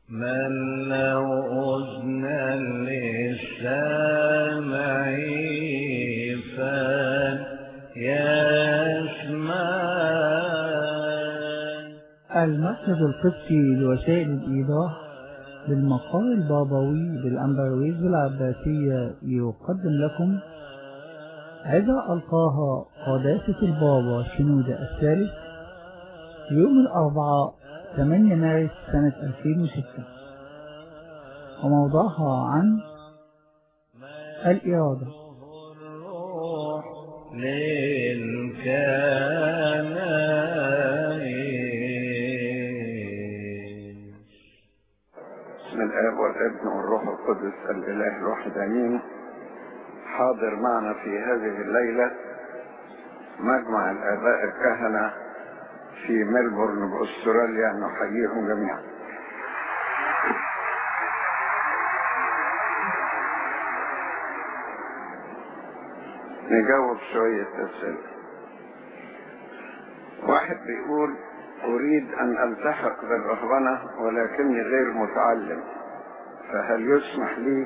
من له أذنا للسامع فليسمع المركز القبطي لوسائل الإيضاح بالمقال البابوي بالأمبرويز العباسية يقدم لكم عظة ألقاها قداسة البابا شنودة الثالث يوم الأربعاء 8 مارس سنة 2006 وموضوعها عن الإرادة الروح للكنائس بسم الآب والابن والروح القدس الإله الواحد آمين حاضر معنا في هذه الليلة مجمع الآباء الكهنة في ملبورن بأستراليا نحييهم جميعا نجاوب شوية أسئلة واحد بيقول أريد أن ألتحق بالرهبنة ولكني غير متعلم فهل يسمح لي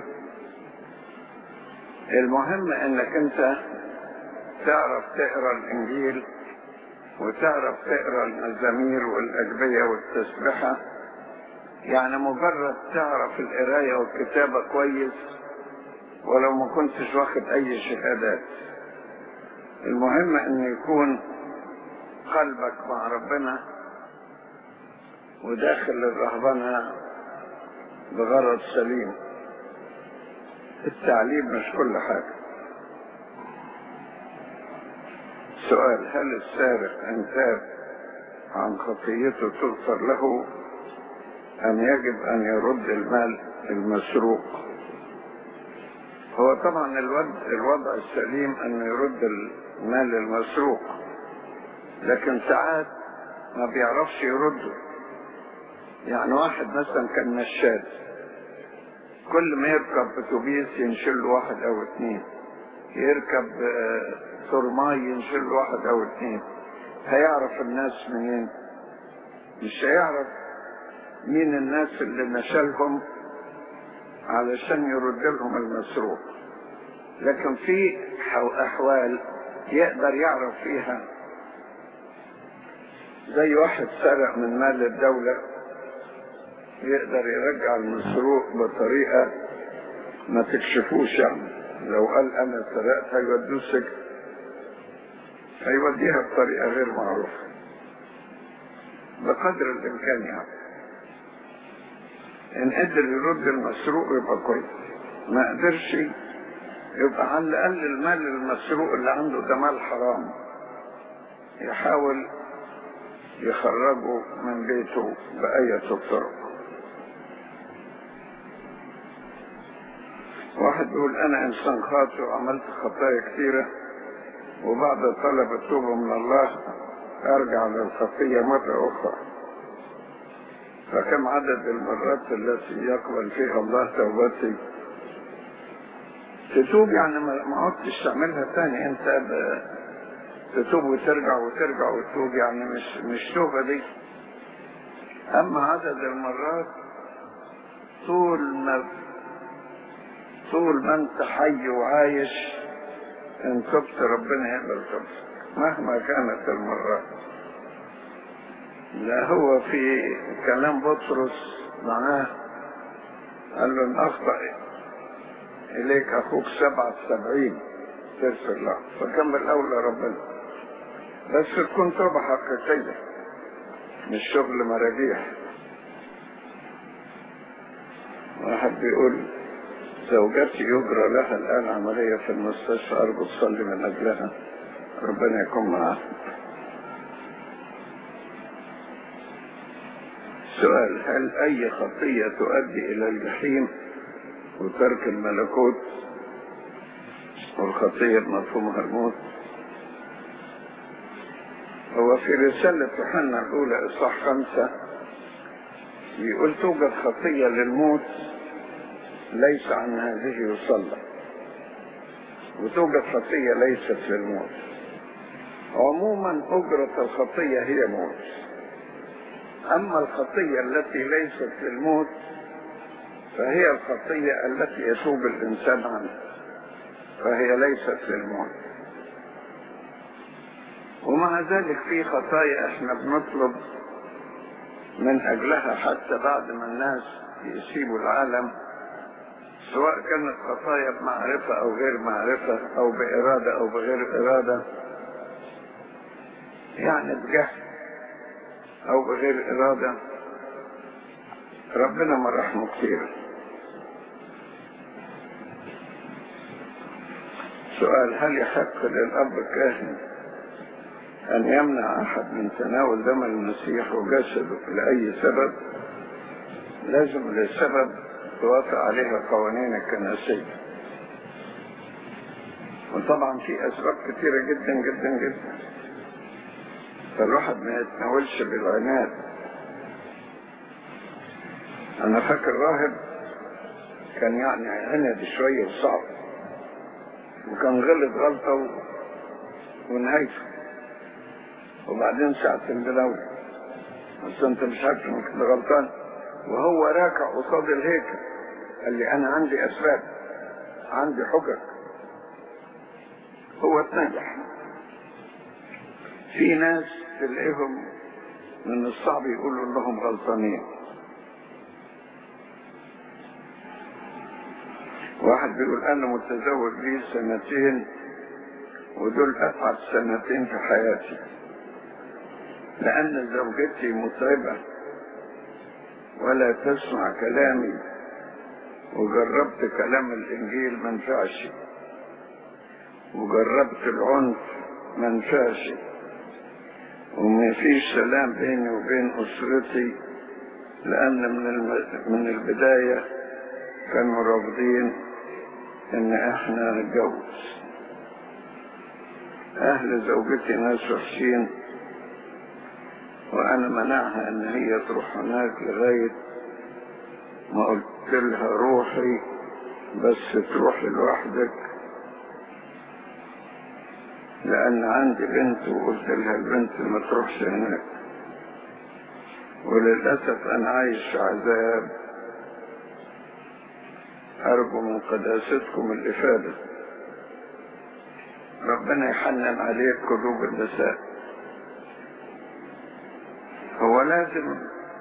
المهم انك انت تعرف تقرا الانجيل وتعرف تقرا المزامير والاجبيه والتسبحه يعني مجرد تعرف القرايه والكتابه كويس ولو ما كنتش واخد اي شهادات المهم ان يكون قلبك مع ربنا وداخل الرهبنه بغرض سليم التعليم مش كل حاجة سؤال هل السارق إن تاب عن خطيته تغفر له أم يجب أن يرد المال المسروق هو طبعا الوضع, الوضع السليم أن يرد المال المسروق لكن ساعات ما بيعرفش يرده يعني واحد مثلا كان نشاد كل ما يركب اتوبيس ينشل واحد او اتنين يركب ترماي ينشل واحد او اتنين هيعرف الناس منين مش هيعرف مين الناس اللي نشلهم علشان يرد لهم المسروق لكن في احوال يقدر يعرف فيها زي واحد سرق من مال الدوله يقدر يرجع المسروق بطريقة ما تكشفوش يعني لو قال أنا سرقت هيودوه سجن هيوديها بطريقة غير معروفة بقدر الإمكان يعني إن قدر يرد المسروق يبقى كويس ما قدرش يبقى على الأقل المال المسروق اللي عنده ده مال حرام يحاول يخرجه من بيته بأية الطرق واحد بيقول انا انسان خاطئ وعملت خطايا كثيرة وبعد طلب التوبة من الله ارجع للخطية مرة اخرى فكم عدد المرات التي يقبل فيها الله توبتي تتوب يعني ما عدتش تعملها تاني انت تتوب وترجع وترجع وتتوب يعني مش مش توبة دي اما عدد المرات طول ما طول ما انت حي وعايش ان تبت ربنا يقبل توبتك مهما كانت المرات لا هو في كلام بطرس معناه قال له ان اخطأ اليك اخوك سبعة سبعين تغفر له فكمل اولى ربنا بس تكون توبة حقيقية مش شغل مراجيح واحد بيقول زوجتي يجرى لها الآن عملية في المستشفى أرجو تصلي من أجلها ربنا يكون معها سؤال هل أي خطية تؤدي إلى الجحيم وترك الملكوت والخطية بمفهومها الموت هو في رسالة يوحنا الأولى إصحاح خمسة يقول توجد خطية للموت ليس عن هذه يصلى وتوجد خطية ليست للموت عموما أجرة الخطية هي موت أما الخطية التي ليست للموت فهي الخطية التي يتوب الإنسان عنها فهي ليست للموت ومع ذلك في خطايا احنا بنطلب من أجلها حتى بعد ما الناس يسيبوا العالم سواء كانت خطايا بمعرفة أو غير معرفة أو بإرادة أو بغير إرادة يعني بجهل أو بغير إرادة ربنا ما رحمه كتير سؤال هل يحق للأب الكاهن أن يمنع أحد من تناول دم المسيح وجسده لأي سبب لازم للسبب توافق عليها قوانين الكنسية وطبعا في أسباب كثيرة جدا جدا جدا فالواحد ما يتناولش بالعناد أنا فاكر راهب كان يعني عند شوية وصعب وكان غلط غلطة و... ونهايته وبعدين ساعة البلاوي بس انت مش عارف انك كنت غلطان وهو راكع قصاد الهيكل قال لي انا عندي اسباب عندي حجج هو اتنجح في ناس تلاقيهم من الصعب يقولوا انهم غلطانين واحد بيقول انا متزوج لي سنتين ودول اتعب سنتين في حياتي لان زوجتي متعبة ولا تسمع كلامي وجربت كلام الانجيل ما نفعش وجربت العنف ما نفعش وما فيش سلام بيني وبين اسرتي لان من الم... من البدايه كانوا رافضين ان احنا نتجوز اهل زوجتي ناس وحشين وانا منعها ان هي تروح هناك لغاية ما قلت لها روحي بس تروحي لوحدك لان عندي بنت وقلت لها البنت ما تروحش هناك وللأسف انا عايش في عذاب أرجو من قداستكم الإفادة ربنا يحنن عليك قلوب النساء هو لازم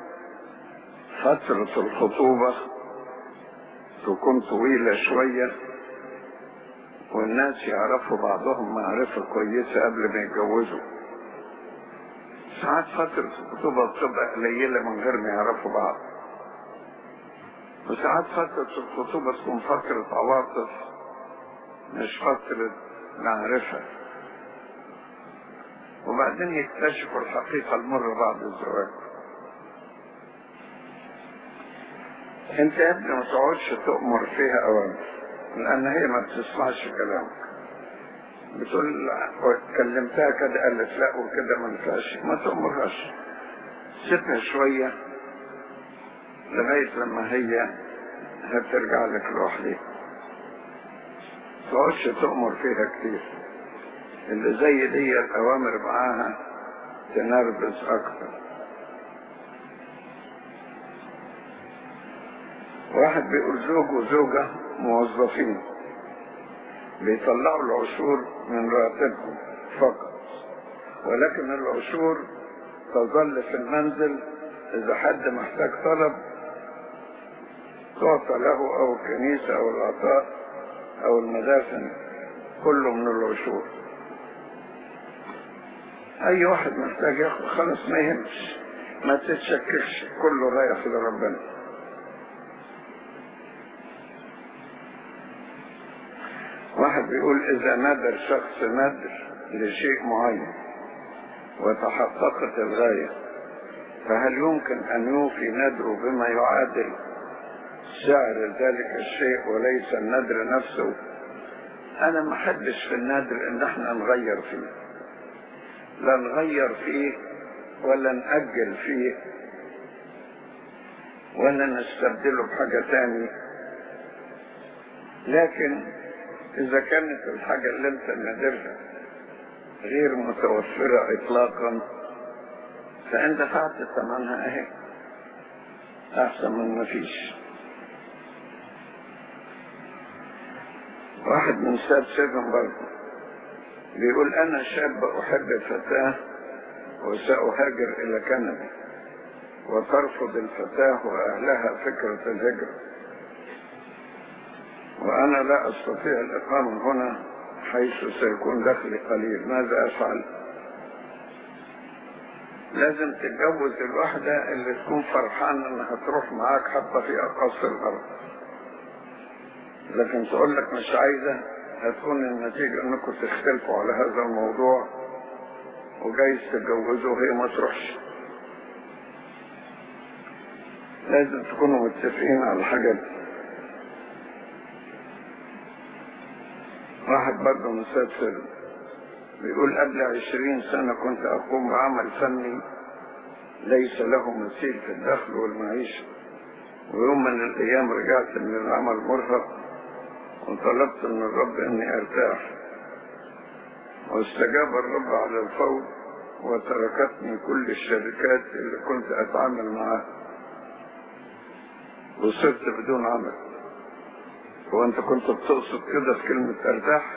فترة الخطوبة تكون طويلة شوية والناس يعرفوا بعضهم معرفة كويسة قبل ما يتجوزوا ساعات فترة الخطوبة بتبقى قليلة من غير ما يعرفوا بعض وساعات فترة الخطوبة تكون فترة عواطف مش فترة معرفة وبعدين يكتشفوا الحقيقة المرة بعد الزواج انت يا ابني ما تقعدش تؤمر فيها اوامر لان هي ما بتسمعش كلامك بتقول كلمتها كده قالت لا وكده ما ينفعش ما تؤمرهاش سيبها شويه لغاية لما هي هترجع لك لوحدها تقعدش تؤمر فيها كتير اللي زي دي الأوامر معاها تنرفز أكتر واحد بيقول زوج وزوجة موظفين بيطلعوا العشور من راتبهم فقط ولكن العشور تظل في المنزل إذا حد محتاج طلب تعطى له او الكنيسة او العطاء او المدافن كله من العشور اي واحد محتاج ياخد خلاص ما يهمش ما تتشككش كله رايح لربنا واحد بيقول اذا نذر شخص نذر لشيء معين وتحققت الغاية فهل يمكن ان يوفي نذره بما يعادل سعر ذلك الشيء وليس النذر نفسه انا ما حدش في النذر ان احنا نغير فيه لا نغير فيه ولا نأجل فيه ولا نستبدله بحاجة تاني لكن اذا كانت الحاجة اللي انت نادرها غير متوفرة اطلاقا فإن دفعت ثمنها أهي أحسن من ما فيش واحد من ساب سيفن برضه بيقول أنا شاب أحب فتاة وسأهاجر إلى كندا وترفض الفتاة وأهلها فكرة الهجرة وأنا لا أستطيع الإقامة هنا حيث سيكون دخلي قليل ماذا أفعل؟ لازم تتجوز الواحدة اللي تكون فرحانة انها تروح معاك حتى في اقصى الارض لكن تقول لك مش عايزة هتكون النتيجة انكم تختلفوا على هذا الموضوع وجايز تتجوزوا وهي ما تروحش لازم تكونوا متفقين على الحاجات دي واحد برضه مسافر بيقول قبل عشرين سنة كنت أقوم بعمل فني ليس له مثيل في الدخل والمعيشة ويوم من الأيام رجعت من العمل مرهق وطلبت من الرب إني أرتاح واستجاب الرب على الفور وتركتني كل الشركات اللي كنت أتعامل معها وصرت بدون عمل وأنت كنت بتقصد كده في كلمة أرتاح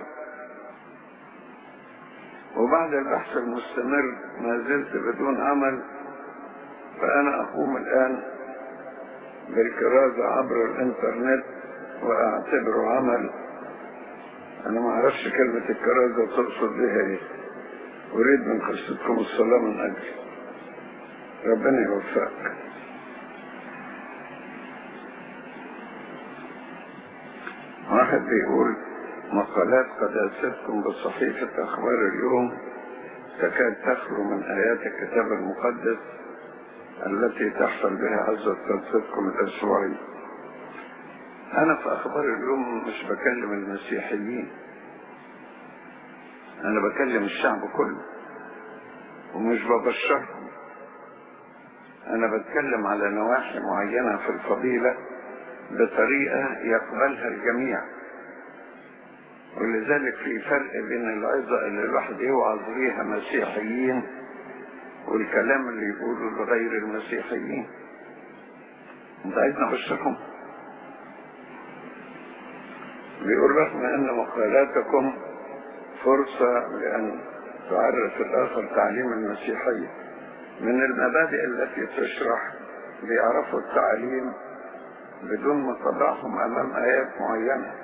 وبعد البحث المستمر ما زلت بدون عمل فأنا أقوم الآن بالكرازة عبر الإنترنت وأعتبره عمل أنا ما أعرفش كلمة الكرازة تقصد بها إيه أريد من قصتكم الصلاة من أجل ربنا يوفقك واحد بيقول مقالات قداستكم بصحيفة أخبار اليوم تكاد تخلو من آيات الكتاب المقدس التي تحصل بها عزة قداستكم الأسبوعية أنا في أخبار اليوم مش بكلم المسيحيين أنا بكلم الشعب كله ومش ببشرهم أنا بتكلم على نواحي معينة في الفضيلة بطريقة يقبلها الجميع ولذلك في فرق بين العظة اللي الواحد يوعظ بيها مسيحيين والكلام اللي يقوله لغير المسيحيين انت عايزنا ابشرهم بيقول رغم ان مقالاتكم فرصة لان تعرف الاخر تعليم المسيحية من المبادئ التي تشرح بيعرفوا التعليم بدون ما تضعهم امام ايات معينه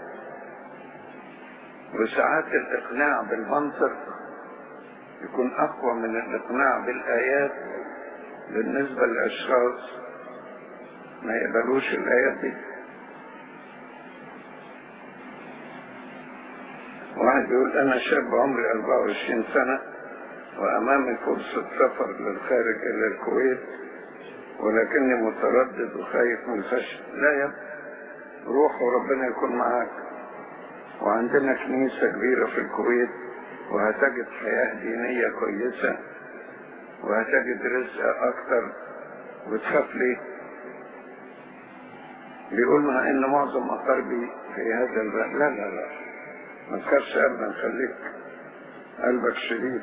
وساعات الإقناع بالمنطق يكون أقوى من الإقناع بالآيات بالنسبة لأشخاص ما يقبلوش الآيات دي واحد بيقول أنا شاب عمري 24 سنة وأمامي فرصة سفر للخارج إلى الكويت ولكني متردد وخايف من الفشل لا يا روح وربنا يكون معاك وعندنا كنيسة كبيرة في الكويت وهتجد حياة دينية كويسة وهتجد رزق أكتر وتخاف ليه بيقول مع إن معظم أقاربي في هذا البلد لا لا لا ما تخافش أبدا خليك قلبك شديد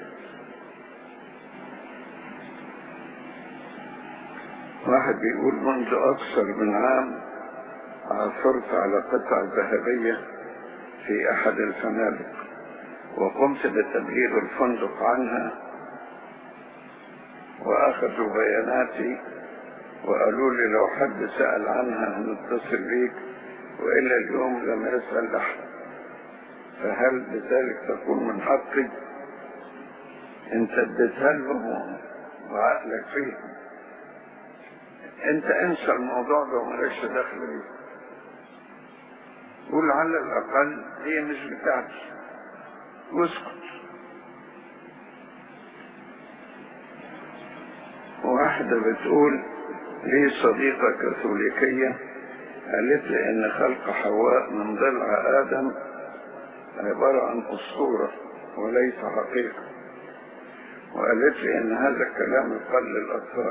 واحد بيقول منذ أكثر من عام عثرت على قطعة ذهبية في أحد الفنادق وقمت بتبليغ الفندق عنها وأخذوا بياناتي وقالوا لي لو حد سأل عنها هنتصل بيك وإلى اليوم لم يسأل أحد فهل بذلك تكون من حقي انت اديتها لهم وعقلك فيه انت انسى الموضوع ده ومالكش دخل بيه قول على الأقل هي مش بتاعتي واسكت واحدة بتقول لي صديقة كاثوليكية قالت لي إن خلق حواء من ضلع آدم عبارة عن أسطورة وليس حقيقة وقالت لي إن هذا الكلام يقل للأطفال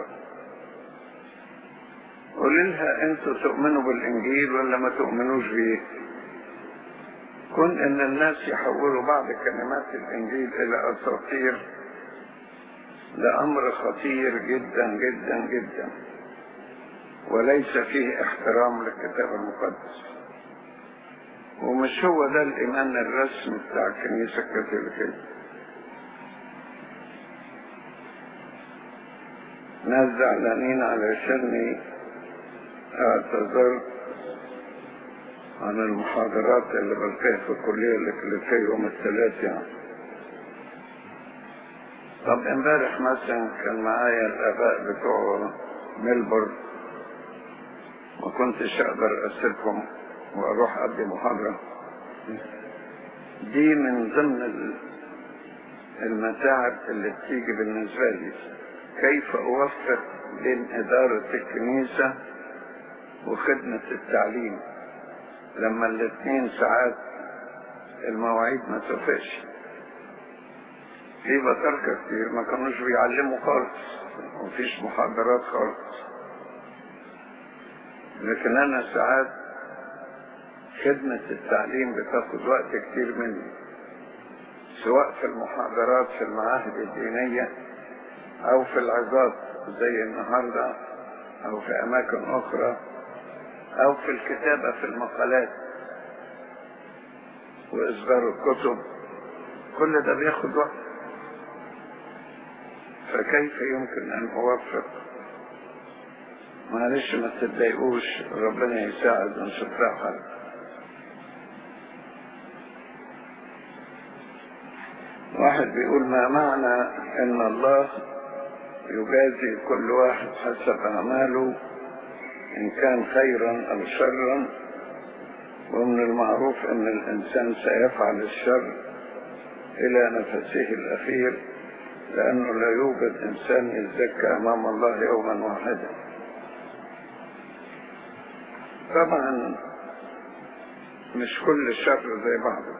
قول لها انتوا تؤمنوا بالانجيل ولا ما تؤمنوش بيه كون ان الناس يحولوا بعض كلمات الانجيل الى اساطير ده أمر خطير جدا جدا جدا وليس فيه احترام للكتاب المقدس ومش هو ده الإيمان الرسمي بتاع الكنيسة الكاثوليكية ناس زعلانين علشاني اعتذرت عن المحاضرات اللي بلقيها في الكلية الإكليسية يوم الثلاث يعني طب امبارح مثلا كان معايا الآباء بتوع ميلبورن ما كنتش أقدر أسيبهم وأروح أدي محاضرة دي من ضمن المتاعب اللي بتيجي بالنسبة لي كيف أوفق بين إدارة الكنيسة وخدمة التعليم لما الاثنين ساعات المواعيد ما توافقش في بطاركة كتير ما كانوش بيعلموا خالص مفيش محاضرات خالص لكن أنا ساعات خدمة التعليم بتاخد وقت كتير مني سواء في المحاضرات في المعاهد الدينية أو في العظات زي النهاردة أو في أماكن أخرى أو في الكتابة في المقالات وإصدار الكتب كل ده بياخد وقت فكيف يمكن أن أوفق معلش ما تتضايقوش ربنا يساعد ونشوف لها حل واحد بيقول ما معنى ان الله يجازي كل واحد حسب اعماله ان كان خيرا او شرا ومن المعروف ان الانسان سيفعل الشر الى نفسه الاخير لانه لا يوجد انسان يزكى امام الله يوما واحدا طبعا مش كل الشر زي بعضه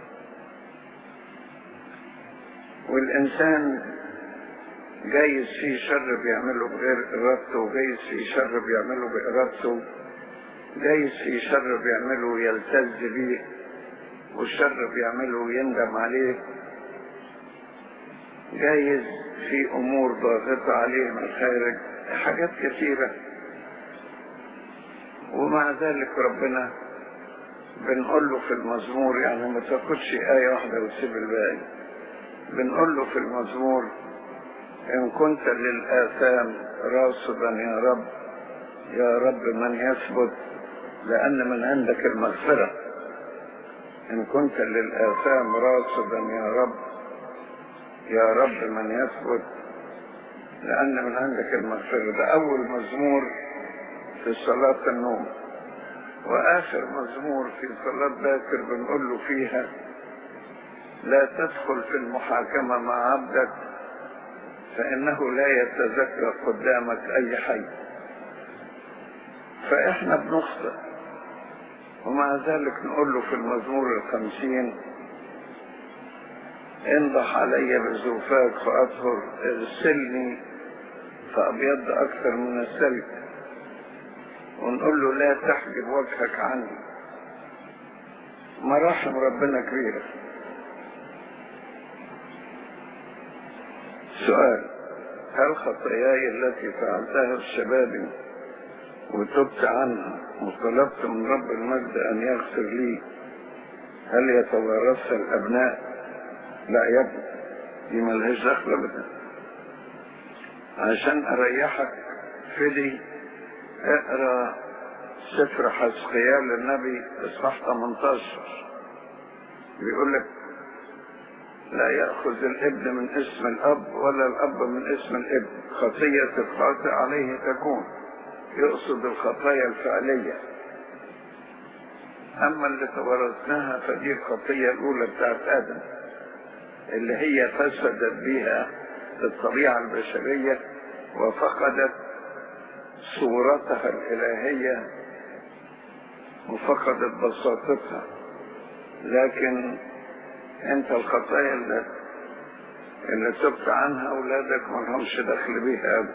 والإنسان جايز فيه شر بيعمله بغير إرادته وجايز فيه شر بيعمله بإرادته جايز فيه شر بيعمله يلتز بيه والشر بيعمله يندم عليه جايز في أمور ضاغطة عليه من الخارج حاجات كثيرة ومع ذلك ربنا بنقول له في المزمور يعني ما تاخدش آية واحدة وتسيب الباقي بنقول له في المزمور إن كنت للآثام راصدا يا رب يا رب من يثبت لأن من عندك المغفرة إن كنت للآثام راصدا يا رب يا رب من يثبت لأن من عندك المغفرة ده أول مزمور في صلاة النوم وآخر مزمور في صلاة باكر بنقول له فيها لا تدخل في المحاكمة مع عبدك فإنه لا يتذكر قدامك أي حي فإحنا بنخطئ ومع ذلك نقول له في المزمور الخمسين انضح علي بزوفاك فأطهر اغسلني فأبيض أكثر من السلك ونقول له لا تحجب وجهك عني مراحم ربنا كبيره سؤال هل خطاياي التي فعلتها في شبابي وتبت عنها وطلبت من رب المجد أن يغفر لي هل يتوارثها الأبناء؟ لا يا ابني دي ملهاش دخل أبدا عشان أريحك فدي اقرا سفر حزقيال النبي اصحاح 18 بيقول لك لا يأخذ الابن من اسم الأب ولا الأب من اسم الابن خطية الخاطئ عليه تكون يقصد الخطايا الفعلية أما اللي تورثناها فدي الخطية الأولى بتاعت آدم اللي هي فسدت بها الطبيعة البشرية وفقدت صورتها الإلهية وفقدت بساطتها لكن انت الخطايا اللي, اللي تبت عنها اولادك ما لهمش دخل بيها ابدا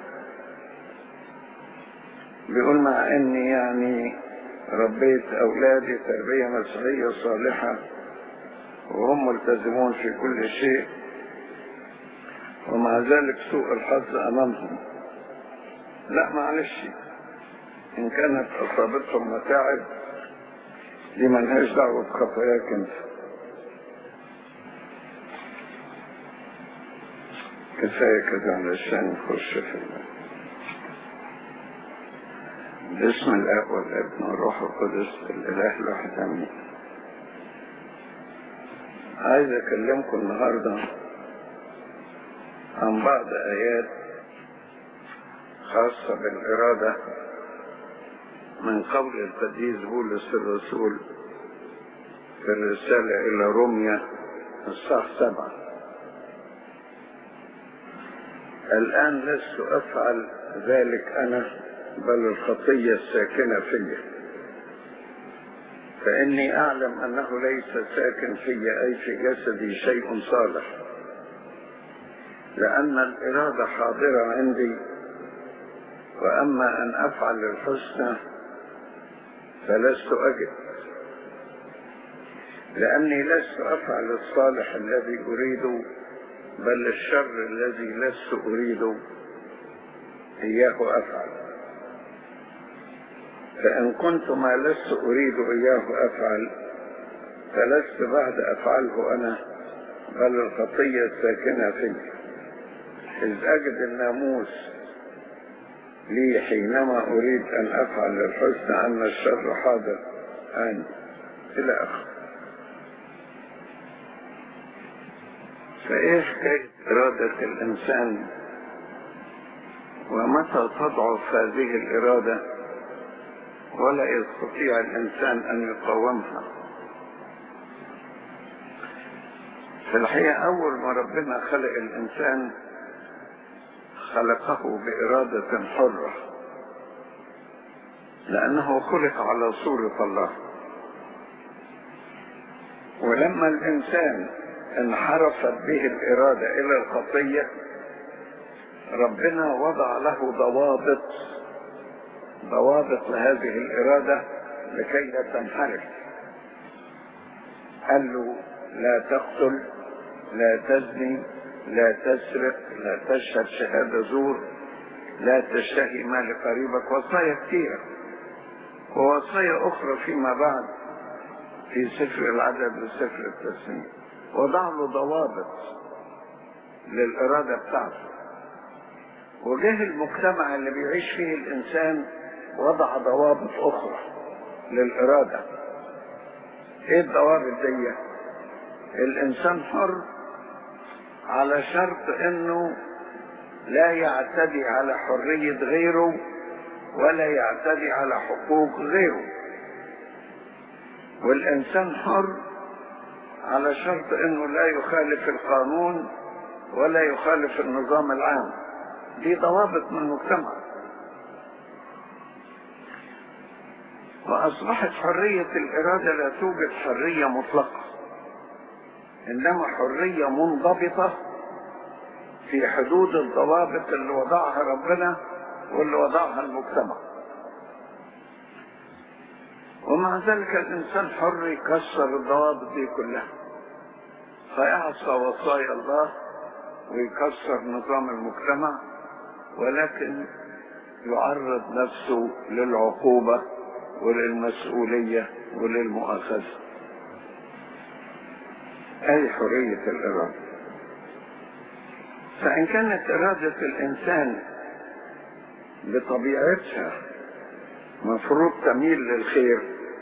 بيقول مع اني يعني ربيت اولادي تربية مسيحية صالحة وهم ملتزمون في كل شيء ومع ذلك سوء الحظ أمامهم لا معلش إن كانت أصابتهم متاعب دي ملهاش دعوة بخطاياك أنت كفاية كده علشان نخش في ال- باسم الآب والابن والروح القدس الإله الواحد آمين عايز أكلمكم النهاردة عن بعض آيات خاصة بالإرادة من قول القديس بولس الرسول في الرسالة إلى روميا الصح سبعة الآن لست أفعل ذلك أنا بل الخطية الساكنة فيا فإني أعلم أنه ليس ساكن في أي في جسدي شيء صالح لأن الإرادة حاضرة عندي وأما أن أفعل الحسنى فلست أجد لأني لست أفعل الصالح الذي أريده بل الشر الذي لست أريده إياه أفعل فإن كنت ما لست أريد إياه أفعل فلست بعد أفعله أنا بل الخطية الساكنة في إذ أجد الناموس لي حينما أريد أن أفعل الحسن أن الشر حاضر عندي إلى آخره فإيه حكاية إرادة الإنسان ومتى تضعف هذه الإرادة ولا يستطيع الإنسان أن يقاومها في الحقيقة أول ما ربنا خلق الإنسان خلقه بإرادة حرة لأنه خلق على صورة الله ولما الإنسان انحرفت به الإرادة إلى الخطية ربنا وضع له ضوابط ضوابط لهذه الإرادة لكي لا تنحرف قال له لا تقتل لا تزني لا تسرق لا تشهد شهادة زور لا تشتهي مال قريبك وصايا كثيرة ووصايا أخرى فيما بعد في سفر العدد وسفر التسمية وضع له ضوابط للإرادة بتاعته وجه المجتمع اللي بيعيش فيه الإنسان وضع ضوابط أخرى للإرادة إيه الضوابط دي؟ الإنسان حر على شرط إنه لا يعتدي على حرية غيره ولا يعتدي على حقوق غيره والإنسان حر على شرط إنه لا يخالف القانون ولا يخالف النظام العام دي ضوابط من المجتمع وأصبحت حرية الإرادة لا توجد حرية مطلقة إنما حرية منضبطة في حدود الضوابط اللي وضعها ربنا واللي وضعها المجتمع ومع ذلك الإنسان حر يكسر الضوابط دي كلها فيعصى وصايا الله ويكسر نظام المجتمع ولكن يعرض نفسه للعقوبة وللمسؤولية وللمؤاخذة هذه حرية الإرادة فإن كانت إرادة الإنسان بطبيعتها مفروض تميل للخير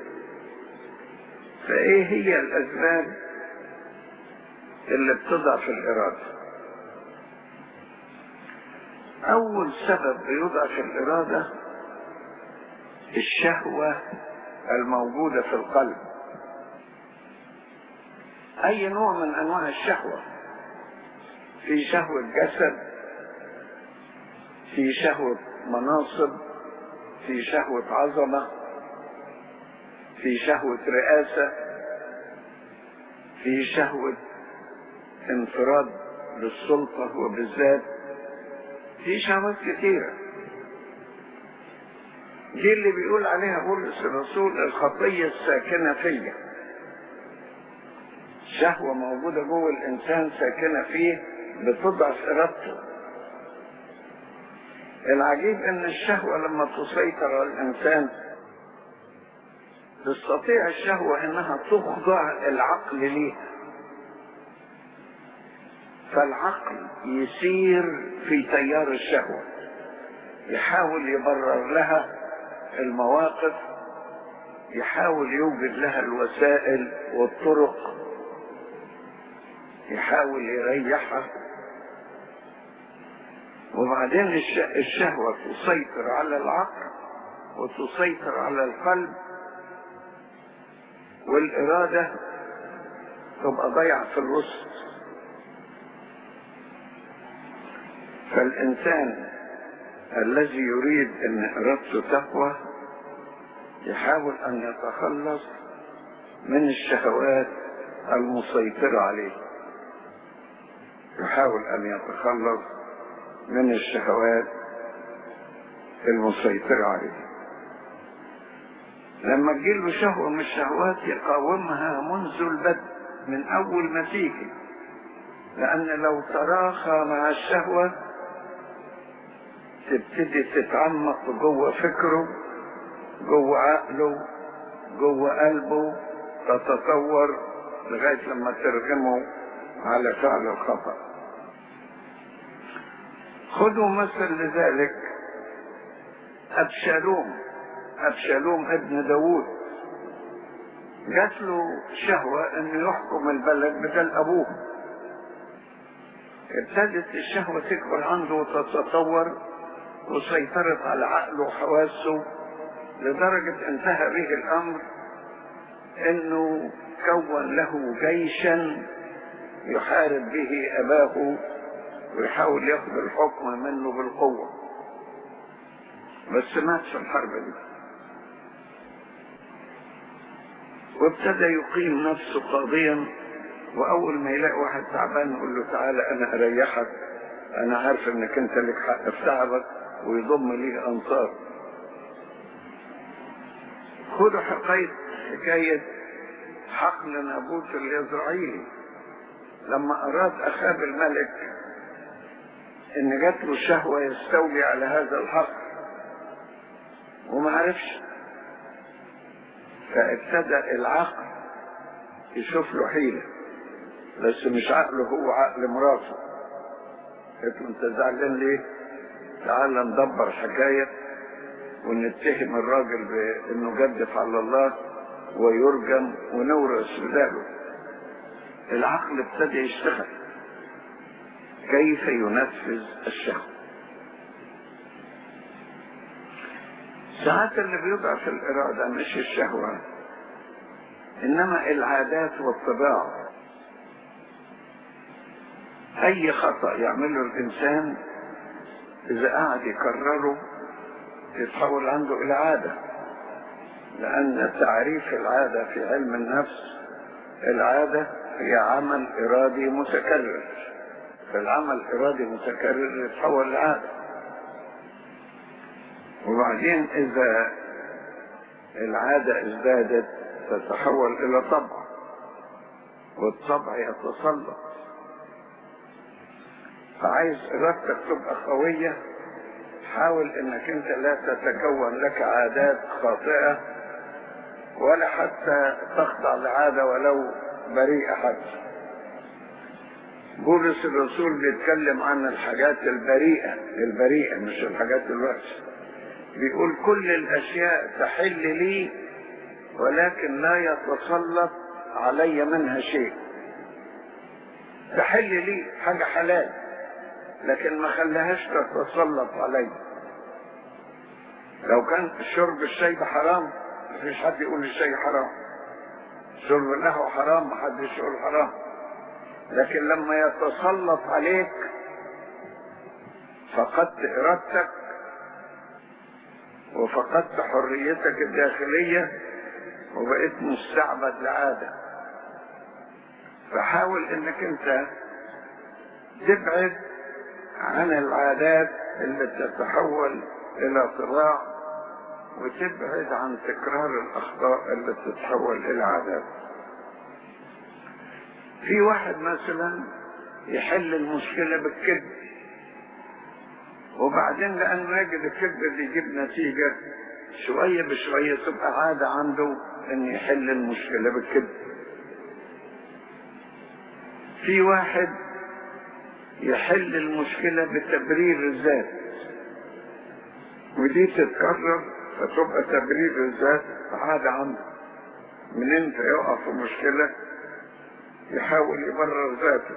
فإيه هي الأسباب اللي بتضعف الإرادة أول سبب بيضعف الإرادة الشهوة الموجودة في القلب أي نوع من أنواع الشهوة في شهوة جسد في شهوة مناصب في شهوة عظمة في شهوة رئاسة في شهوة انفراد بالسلطة وبالذات في شهوات كثيرة دي اللي بيقول عليها بولس الرسول الخطية الساكنة فيا شهوة موجودة جوه الإنسان ساكنة فيه بتضعف ارادته العجيب ان الشهوة لما تسيطر على الانسان تستطيع الشهوة انها تخضع العقل ليها فالعقل يسير في تيار الشهوة يحاول يبرر لها المواقف يحاول يوجد لها الوسائل والطرق يحاول يريحها وبعدين الشهوة تسيطر على العقل وتسيطر على القلب والإرادة تبقى ضيعة في الوسط فالإنسان الذي يريد أن إرادته تقوى يحاول أن يتخلص من الشهوات المسيطرة عليه يحاول أن يتخلص من الشهوات المسيطرة عليه لما تجيله شهوة من الشهوات يقاومها منذ البدء من أول ما تيجي لأن لو تراخى مع الشهوة تبتدي تتعمق جوه فكره جوه عقله جوه قلبه تتطور لغاية لما ترغمه على فعل الخطأ خذوا مثل لذلك أبشالوم أبشالوم ابن داود جات له شهوة أن يحكم البلد بدل أبوه ابتدت الشهوة تكبر عنده وتتطور وسيطرت على عقله وحواسه لدرجة انتهى به الأمر أنه كون له جيشا يحارب به أباه ويحاول ياخذ الحكم منه بالقوة بس مات في الحرب دي وابتدى يقيم نفسه قاضيا وأول ما يلاقي واحد تعبان يقول له تعالى أنا أريحك أنا عارف إنك أنت لك حق في تعبك ويضم ليه أنصار خدوا حكاية حكاية حقل نابوت الإسرائيلي لما أراد أخاب الملك إن جات له شهوة يستولي على هذا الحقل وما عرفش فابتدى العقل يشوف له حيلة بس مش عقله هو عقل مراته قلت له انت زعلان ليه تعال ندبر حكاية ونتهم الراجل بانه جدف على الله ويرجم ونورث بداله العقل ابتدى يشتغل كيف ينفذ الشهوة ساعات اللي بيضعف الإرادة مش الشهوة إنما العادات والطباع أي خطأ يعمله الإنسان إذا قعد يكرره يتحول عنده إلى عادة لأن تعريف العادة في علم النفس العادة هي عمل إرادي متكرر فالعمل الإرادي متكرر يتحول لعادة وبعدين إذا العادة ازدادت تتحول إلى طبع والطبع يتسلط فعايز إرادتك تبقى قوية حاول إنك أنت لا تتكون لك عادات خاطئة ولا حتى تخضع لعادة ولو بريئة حتى بولس الرسول بيتكلم عن الحاجات البريئة البريئة مش الحاجات الوحشة بيقول كل الأشياء تحل لي ولكن لا يتسلط علي منها شيء تحل لي حاجة حلال لكن ما خليهاش تتسلط علي لو كان شرب الشاي ده حرام مفيش حد يقول الشاي حرام شرب القهوة حرام محدش يقول حرام لكن لما يتسلط عليك فقدت ارادتك وفقدت حريتك الداخلية وبقيت مستعبد لعادة فحاول انك انت تبعد عن العادات اللي تتحول الى صراع وتبعد عن تكرار الاخطاء اللي تتحول الى عادات في واحد مثلا يحل المشكلة بالكذب وبعدين لأنه يجد الكذب بيجيب نتيجة شوية بشوية تبقى عادة عنده إن يحل المشكلة بالكذب في واحد يحل المشكلة بتبرير الذات ودي تتكرر فتبقى تبرير الذات عادة عنده من انت يقع في مشكلة يحاول يبرر ذاته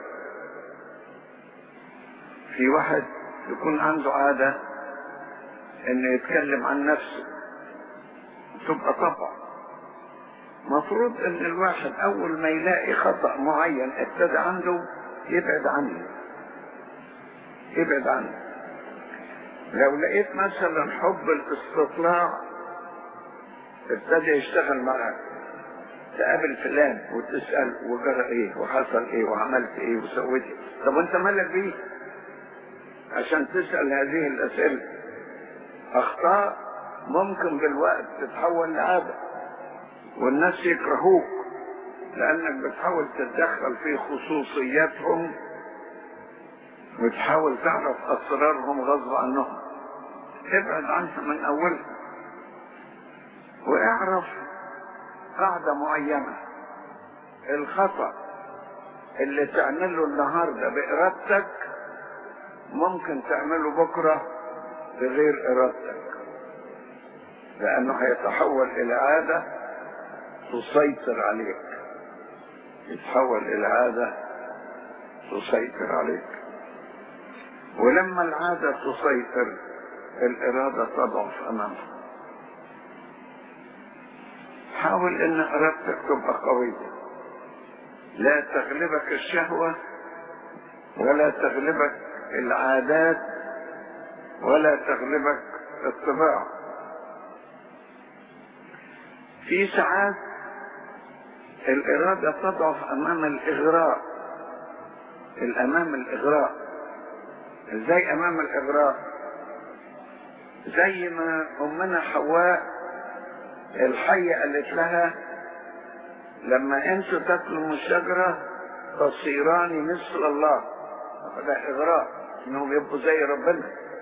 في واحد يكون عنده عادة انه يتكلم عن نفسه تبقى طبع مفروض ان الواحد اول ما يلاقي خطأ معين ابتدى عنده يبعد عنه يبعد عنه لو لقيت مثلا حب الاستطلاع ابتدى يشتغل معاك تقابل فلان وتسأل وجرى ايه وحصل ايه وعملت ايه وسويت ايه طب وانت مالك بيه عشان تسأل هذه الأسئلة أخطاء ممكن بالوقت تتحول لعادة والناس يكرهوك لأنك بتحاول تتدخل في خصوصياتهم وتحاول تعرف أسرارهم غصب عنهم ابعد عنها من أولها واعرف قاعدة معينة الخطأ اللي تعمله النهاردة بإرادتك ممكن تعمله بكرة بغير إرادتك لأنه هيتحول إلى عادة تسيطر عليك يتحول إلى عادة تسيطر عليك ولما العادة تسيطر الإرادة تضعف أمامها حاول ان ارادتك تبقى قوية لا تغلبك الشهوة ولا تغلبك العادات ولا تغلبك الطباع في ساعات الإرادة تضعف أمام الإغراء الأمام الإغراء إزاي أمام الإغراء زي ما أمنا حواء الحية قالت لها لما انتوا تاكلوا من الشجرة تصيران مثل الله ده إغراء إنهم يبقوا زي ربنا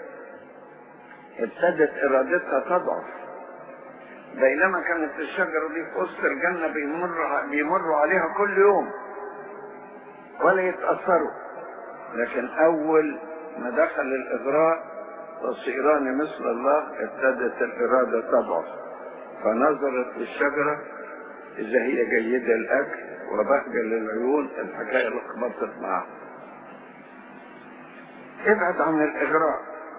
ابتدت إرادتها تضعف بينما كانت الشجرة دي في وسط الجنة بيمر بيمروا عليها كل يوم ولا يتأثروا لكن أول ما دخل الإغراء تصيران مثل الله ابتدت الإرادة تضعف فنظرت للشجرة إذا هي جيدة الأكل وبهجة للعيون الحكاية لخبطت معها ابعد عن الإغراء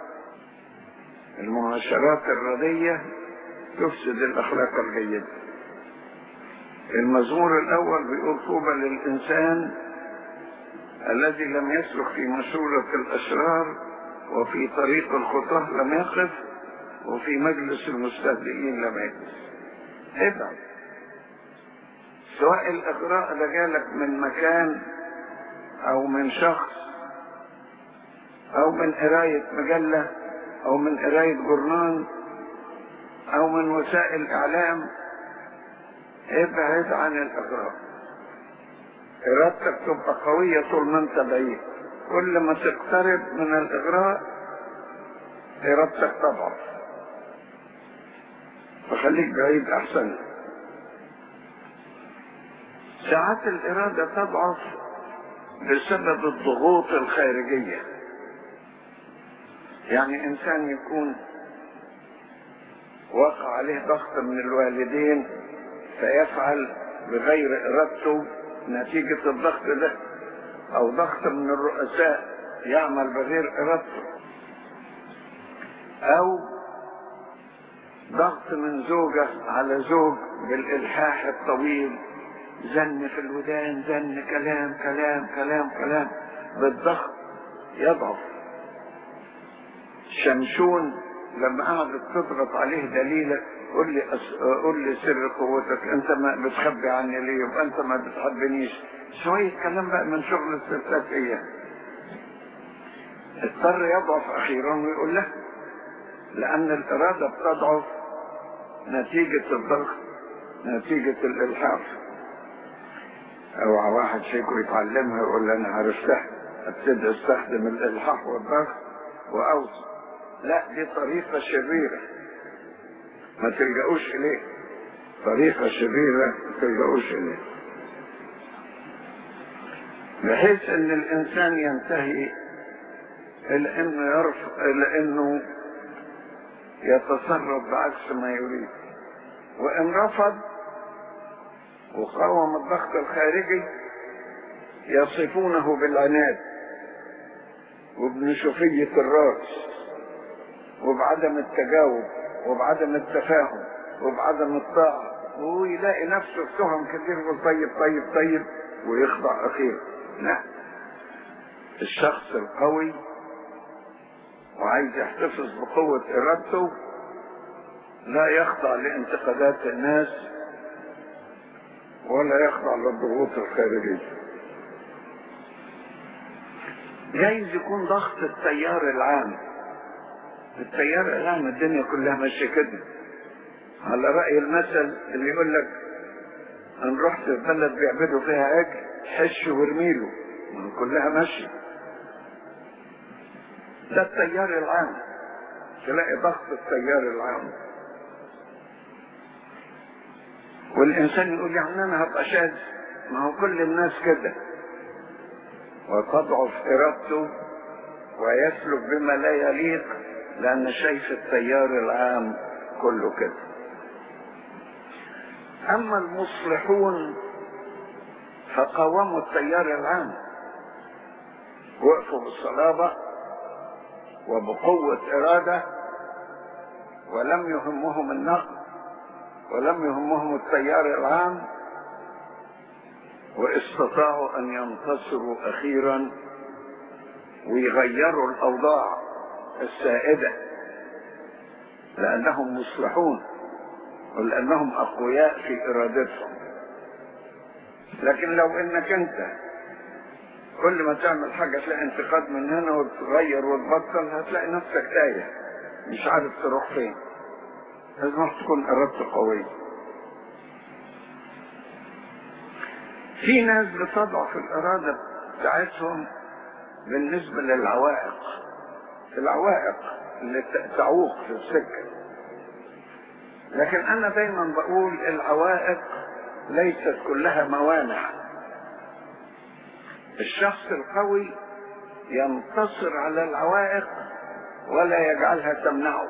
المعاشرات الردية تفسد الأخلاق الجيدة المزمور الأول بيقول طوبى للإنسان الذي لم يسلك في مشورة الأشرار وفي طريق الخطاه لم يقف وفي مجلس المستهزئين لم يجلس ابعد سواء الإغراء ده جالك من مكان أو من شخص أو من قراية مجلة أو من قراية جورنال أو من وسائل إعلام ابعد عن الإغراء إرادتك تبقى قوية طول ما أنت بعيد كل ما تقترب من الإغراء إرادتك تضعف فخليك بعيد أحسن ساعات الإرادة تضعف بسبب الضغوط الخارجية يعني إنسان يكون وقع عليه ضغط من الوالدين فيفعل بغير إرادته نتيجة الضغط ده أو ضغط من الرؤساء يعمل بغير إرادته أو ضغط من زوجة على زوج بالإلحاح الطويل زن في الودان زن كلام كلام كلام كلام بالضغط يضعف شمشون لما قعدت تضغط عليه دليلة قول لي أس... قول لي سر قوتك انت ما بتخبي عني ليه يبقى انت ما بتحبنيش شوية كلام بقى من شغل الستات اياه اضطر يضعف اخيرا ويقول له لان الارادة بتضعف نتيجة الضغط نتيجة الالحاف او واحد فيكم يتعلمها يقول لي انا عرفتها ابتدي استخدم الالحاح والضغط واوصل لا دي طريقة شريرة ما تلجأوش اليه طريقة شريرة ما تلجأوش اليه بحيث ان الانسان ينتهي الى انه يرفض الى انه يتصرف بعكس ما يريد وان رفض وقاوم الضغط الخارجي يصفونه بالعناد وبنشوفية الراس وبعدم التجاوب وبعدم التفاهم وبعدم الطاعة ويلاقي نفسه في تهم كتير يقول طيب طيب طيب ويخضع أخيرا لا الشخص القوي وعايز يحتفظ بقوة إرادته لا يخضع لانتقادات الناس ولا يخضع للضغوط الخارجية جايز يكون ضغط التيار العام التيار العام الدنيا كلها ماشية كده على رأي المثل اللي يقول لك ان رحت في بلد بيعبدوا فيها عجل حش وارميله كلها ماشية ده التيار العام تلاقي ضغط التيار العام والإنسان يقول يعني أنا هبقى شاذ ما هو كل الناس كده وتضعف إرادته ويسلك بما لا يليق لأن شايف التيار العام كله كده أما المصلحون فقاوموا التيار العام وقفوا بالصلابة وبقوة إرادة ولم يهمهم النقد ولم يهمهم التيار العام واستطاعوا أن ينتصروا أخيرا ويغيروا الأوضاع السائدة لأنهم مصلحون ولأنهم أقوياء في إرادتهم لكن لو إنك أنت كل ما تعمل حاجة تلاقي انتقاد من هنا وتغير وتبطل هتلاقي نفسك تايه مش عارف تروح فين لازم تكون إرادته قوية في ناس بتضعف الإرادة بتاعتهم بالنسبة للعوائق العوائق اللي تعوق في السكة لكن أنا دايما بقول العوائق ليست كلها موانع الشخص القوي ينتصر على العوائق ولا يجعلها تمنعه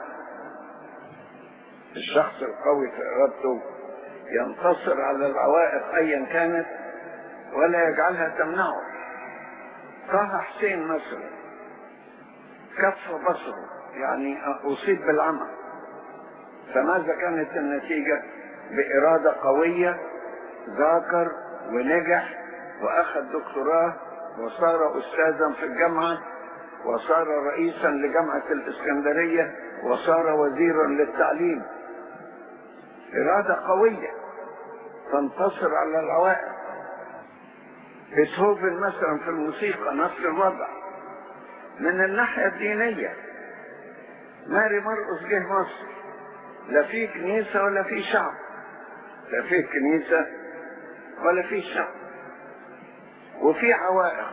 الشخص القوي في إرادته ينتصر على العوائق أيا كانت ولا يجعلها تمنعه طه حسين مثلا كف بصره يعني أصيب بالعمى فماذا كانت النتيجة بإرادة قوية ذاكر ونجح وأخذ دكتوراه وصار أستاذا في الجامعة وصار رئيسا لجامعة الإسكندرية وصار وزيرا للتعليم إرادة قوية تنتصر على العوائق بيتهوفن مثلا في الموسيقى نفس الوضع من الناحية الدينية ماري مرقس جه مصر لا في كنيسة ولا في شعب لا في كنيسة ولا في شعب وفي عوائق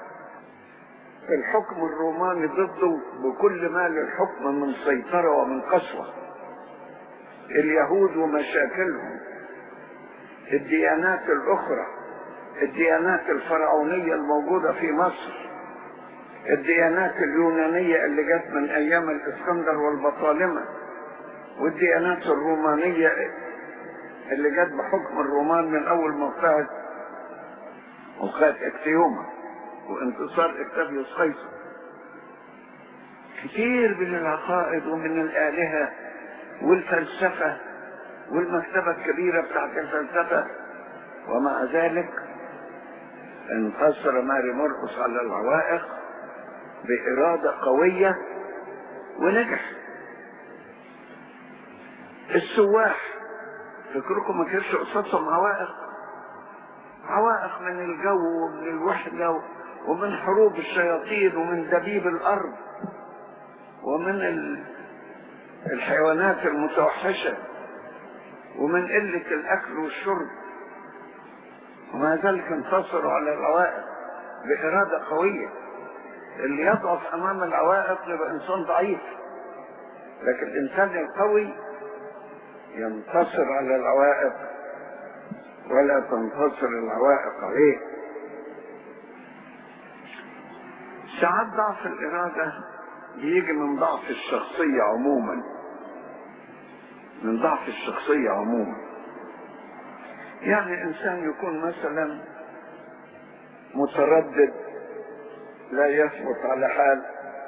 الحكم الروماني ضده بكل ما للحكم من سيطرة ومن قسوة اليهود ومشاكلهم الديانات الأخرى الديانات الفرعونية الموجودة في مصر الديانات اليونانية اللي جت من أيام الإسكندر والبطالمة والديانات الرومانية اللي جت بحكم الرومان من أول موقعة موقعة اكتيوما وانتصار اكتافيوس قيصر كتير من العقائد ومن الآلهة والفلسفة والمكتبة الكبيرة بتاعت الفلسفة ومع ذلك انتصر ماري مرقس على العوائق بإرادة قوية ونجح السواح فكركم ما كانش قصتهم عوائق عوائق من الجو ومن الوحدة ومن حروب الشياطين ومن دبيب الأرض ومن الحيوانات المتوحشة ومن قلة الأكل والشرب ومع ذلك انتصروا على العوائق بإرادة قوية اللي يضعف امام العوائق يبقى انسان ضعيف لكن الانسان القوي ينتصر على العوائق ولا تنتصر العوائق عليه ساعات ضعف الإرادة بيجي من ضعف الشخصية عموما من ضعف الشخصية عموما يعني إنسان يكون مثلا متردد لا يثبت على حال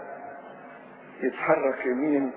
يتحرك يمين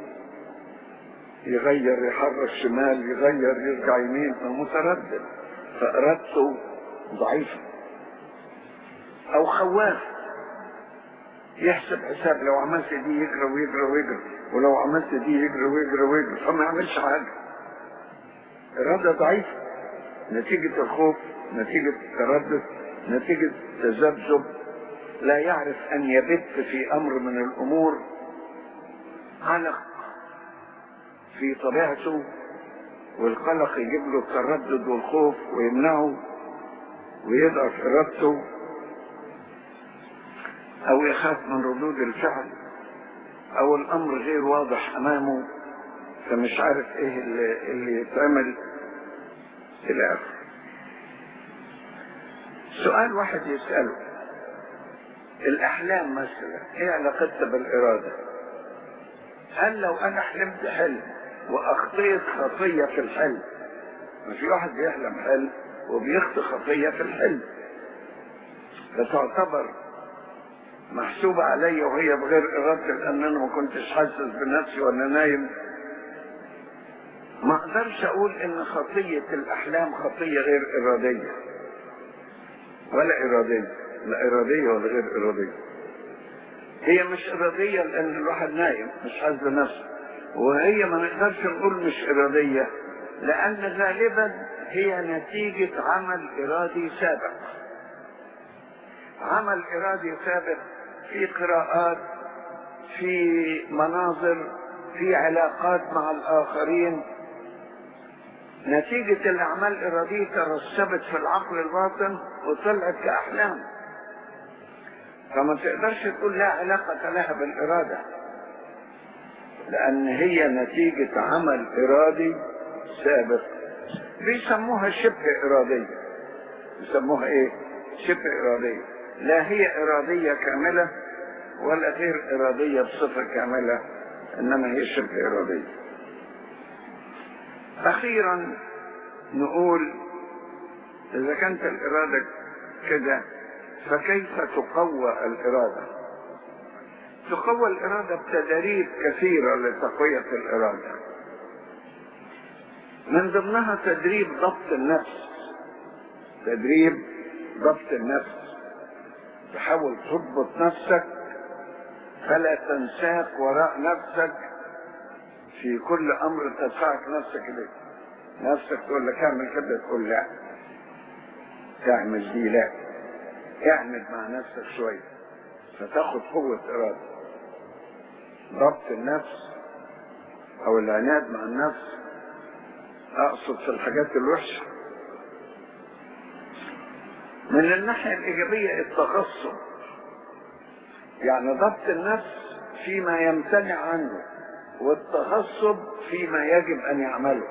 يغير يحرك شمال يغير يرجع يمين متردد فإرادته ضعيفة أو خواف يحسب حساب لو عملت دي يجري ويجري ويجري ولو عملت دي يجري ويجري ويجري فما يعملش حاجة إرادة ضعيفة نتيجة الخوف نتيجة التردد نتيجة التذبذب لا يعرف أن يبت في أمر من الأمور قلق في طبيعته والقلق يجيب له التردد والخوف ويمنعه ويضعف إرادته أو يخاف من ردود الفعل أو الأمر غير واضح أمامه فمش عارف إيه اللي, اللي يتعمل إلى آخره سؤال واحد يسأله الأحلام مثلا إيه علاقتها بالإرادة؟ هل لو أنا حلمت حلم وأخطيت خطية في الحلم ما في واحد بيحلم حلم وبيخطي خطية في الحلم فتعتبر محسوبة عليا وهي بغير إرادتي لأن أنا ما كنتش حاسس بنفسي وأنا نايم ما أقدرش أقول إن خطية الأحلام خطية غير إرادية ولا إرادية لا إرادية ولا غير إرادية هي مش إرادية لأن الواحد نايم مش حاسس بنفسه وهي ما نقدرش نقول مش إرادية لأن غالبا هي نتيجة عمل إرادي سابق عمل إرادي سابق في قراءات في مناظر في علاقات مع الآخرين نتيجة الأعمال الإرادية ترسبت في العقل الباطن وطلعت كأحلام فما تقدرش تقول لا علاقة لها بالإرادة لأن هي نتيجة عمل إرادي سابق بيسموها شبه إرادية بيسموها إيه؟ شبه إرادية لا هي إرادية كاملة ولا غير إرادية بصفة كاملة إنما هي شبه إرادية أخيرا نقول إذا كانت الإرادة كده فكيف تقوى الإرادة تقوى الإرادة بتدريب كثيرة لتقوية الإرادة من ضمنها تدريب ضبط النفس تدريب ضبط النفس تحاول تضبط نفسك فلا تنساق وراء نفسك في كل امر تدفعك نفسك اليه نفسك تقول لك اعمل كده تقول لا تعمل دي لا اعمل مع نفسك شويه فتاخد قوه اراده ضبط النفس او العناد مع النفس اقصد في الحاجات الوحشه من الناحيه الايجابيه التغصب يعني ضبط النفس فيما يمتنع عنه والتغصب فيما يجب ان يعمله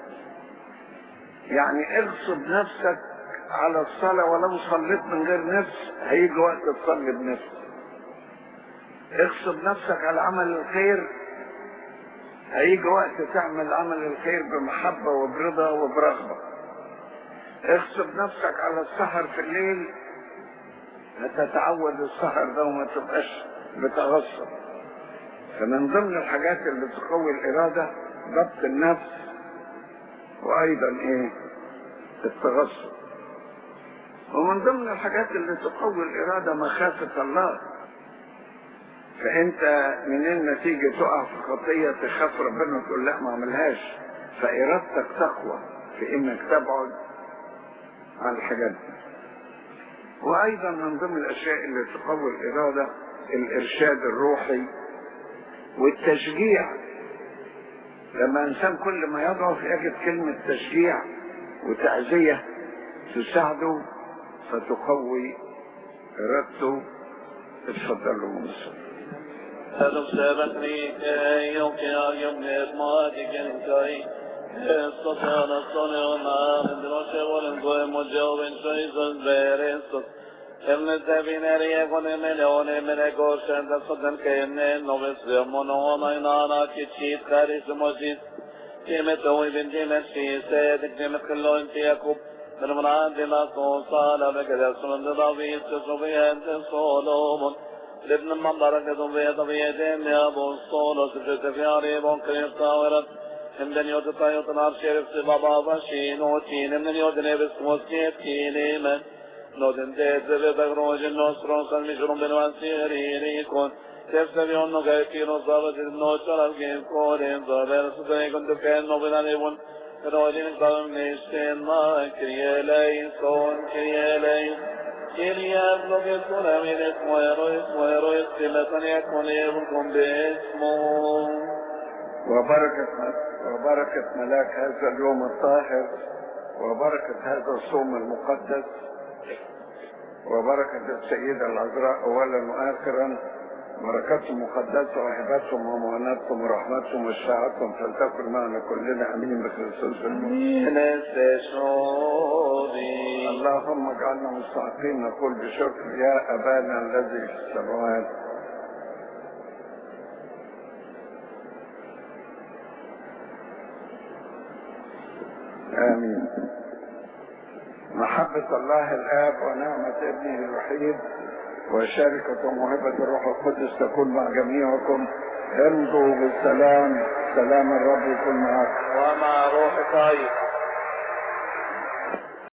يعني اغصب نفسك على الصلاة ولو صليت من غير نفس هيجي وقت تصلي بنفس اغصب نفسك على عمل الخير هيجي وقت تعمل عمل الخير بمحبة وبرضا وبرغبة اغصب نفسك على السهر في الليل هتتعود السهر ده وما تبقاش بتغصب فمن ضمن الحاجات اللي تقوي الإرادة ضبط النفس وأيضا إيه التغصب ومن ضمن الحاجات اللي تقوي الإرادة مخافة الله فأنت منين نتيجة تقع في خطية تخاف ربنا وتقول لا ما عملهاش فإرادتك تقوى في إنك تبعد عن الحاجات دي وأيضا من ضمن الأشياء اللي تقوي الإرادة الإرشاد الروحي والتشجيع لما إنسان كل ما يضعف يجد كلمة تشجيع وتعزية تساعده فتقوي إرادته اتفضلوا مصر Adam sebetni yok ya yumnet maati kenkai Estotana sonuna Droshe volen goe mojoven shoizon beresot Emne tebineriye kone meleone mele gorsen da soden kene noves ve monona inana kichit karis mojit Kime toy bin dime shise dik dime khallo inti yakub من منعند لا توصال بكذا سنن ضويت سبيت صولومون لابن من بركة بيت بيدين يا أبو الصول سجد في عريب كريم طاورت من بن يوت طيوت نار شرف سبابا بشين وتين من يوت نبس مسكيت كيني من نودن ديت زبي بغروج النصر وصل مجرم بن وانسيري ريكون تفسبي أنه كيفين وصابت النوشر الجيم كورين ضربين سبي كنت كين نوبنا ليبون رولين قوم نشتين ما كريالين صون كريالين كريا ابنك يكون من اسمه يرو اسمه يرو اسمه يكون يبكم باسمه وبركة وبركة ملاك هذا اليوم الطاهر وبركة هذا الصوم المقدس وبركة السيدة العذراء أولا وآخرا بركاتهم مقدسة وهباتهم ومعاناتهم ورحمتهم وشفاعتهم فلتكن معنا كلنا امين بكريستوس المسيح نستشعري اللهم اجعلنا مستحقين نقول بشكر يا ابانا الذي في السماوات امين محبة الله الآب ونعمة ابنه الوحيد وشركة وموهبة الروح القدس تكون مع جميعكم امضوا بالسلام سلام الرب يكون معكم ومع روحك أيضا